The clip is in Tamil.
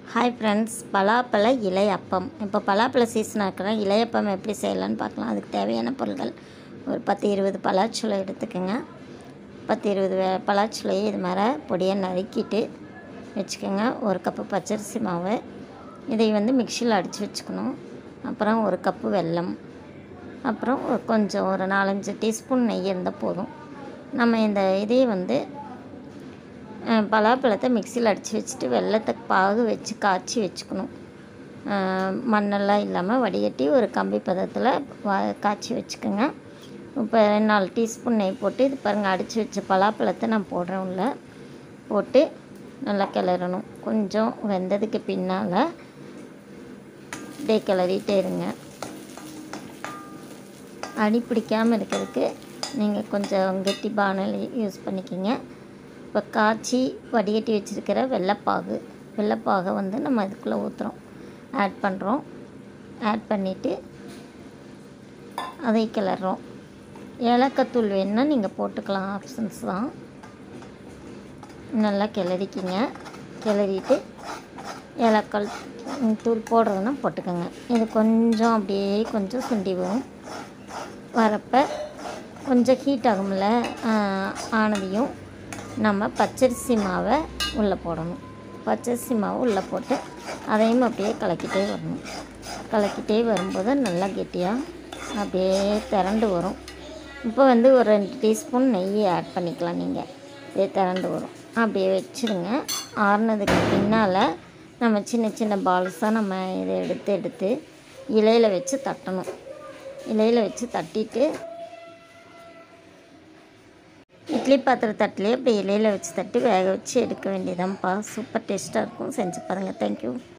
ஹாய் ஃப்ரெண்ட்ஸ் பலாப்பழ இலை அப்பம் இப்போ பலாப்பழ சீசனாக இருக்கிற இலையப்பம் எப்படி செய்யலான்னு பார்க்கலாம் அதுக்கு தேவையான பொருட்கள் ஒரு பத்து இருபது பலாச்சுளை எடுத்துக்கோங்க பத்து இருபது வே- பலாச்சுளையை இது மாதிரி பொடியாக நறுக்கிட்டு வச்சுக்கோங்க ஒரு கப்பு பச்சரிசி மாவு இதை வந்து மிக்சியில் அடித்து வச்சுக்கணும் அப்புறம் ஒரு கப்பு வெல்லம் அப்புறம் ஒரு கொஞ்சம் ஒரு நாலஞ்சு டீஸ்பூன் நெய் இருந்தால் போதும் நம்ம இந்த இதையை வந்து அஹ், பலாப்பழத்தை மிக்சியில் அடித்து வச்சுட்டு வெள்ளத்தை பாகு வச்சு காய்ச்சி வச்சுக்கணும் அஹ், மண்ணெல்லாம் இல்லாமல் வடிகட்டி ஒரு கம்பி பதத்தில் வா காய்ச்சி வச்சுக்கோங்க இப்போ நாலு டீஸ்பூன் நெய் போட்டு இது பாருங்கள் அடித்து வச்ச பலாப்பழத்தை நான் போடுறேன் உள்ள போட்டு நல்லா கிளறணும் கொஞ்சம் வெந்ததுக்கு பின்னால் இப்படியே கிளறிட்டே இருங்க அடி பிடிக்காமல் இருக்கிறதுக்கு நீங்கள் கொஞ்சம் கெட்டி பானல் யூஸ் பண்ணிக்கிங்க இப்போ காய்ச்சி வடிகட்டி வச்சுருக்கிற வெள்ளைப்பாகு வெள்ளைப்பாகை வந்து நம்ம இதுக்குள்ளே ஊற்றுறோம் ஆட் பண்ணுறோம் ஆட் பண்ணிவிட்டு அதை கிளறோம் ஏலக்காத்தூள் வேணுன்னா நீங்கள் போட்டுக்கலாம் ஆப்ஷன்ஸ் தான் நல்லா கிளறிக்கிங்க கிளறிட்டு ஏலக்காய் தூள் போடுறதுன்னா போட்டுக்கோங்க இது கொஞ்சம் அப்படியே கொஞ்சம் சுண்டி வரும் வரப்போ கொஞ்சம் ஹீட் ஆகும்ல ஆஹ், ஆனதையும் நம்ம பச்சரிசி மாவை உள்ளே போடணும் பச்சரிசி மாவு உள்ளே போட்டு அதையும் அப்படியே கலக்கிட்டே வரணும் கலக்கிட்டே வரும்போது நல்லா கெட்டியாக அப்படியே திரண்டு வரும் இப்போ வந்து ஒரு ரெண்டு டீஸ்பூன் நெய் ஆட் பண்ணிக்கலாம் நீங்கள் அப்படியே திரண்டு வரும் அப்படியே வச்சுருங்க ஆறுனதுக்கு பின்னால் நம்ம சின்ன சின்ன பால்ஸாக நம்ம இதை எடுத்து எடுத்து இலையில் வச்சு தட்டணும் இலையில் வச்சு தட்டிட்டு இட்லி பாத்திர தட்டிலே அப்படி இலையில் வச்சு தட்டி வேக வச்சு எடுக்க வேண்டியதான்ப்பா சூப்பர் டேஸ்ட்டாக இருக்கும் செஞ்சு பாருங்கள் தேங்க்யூ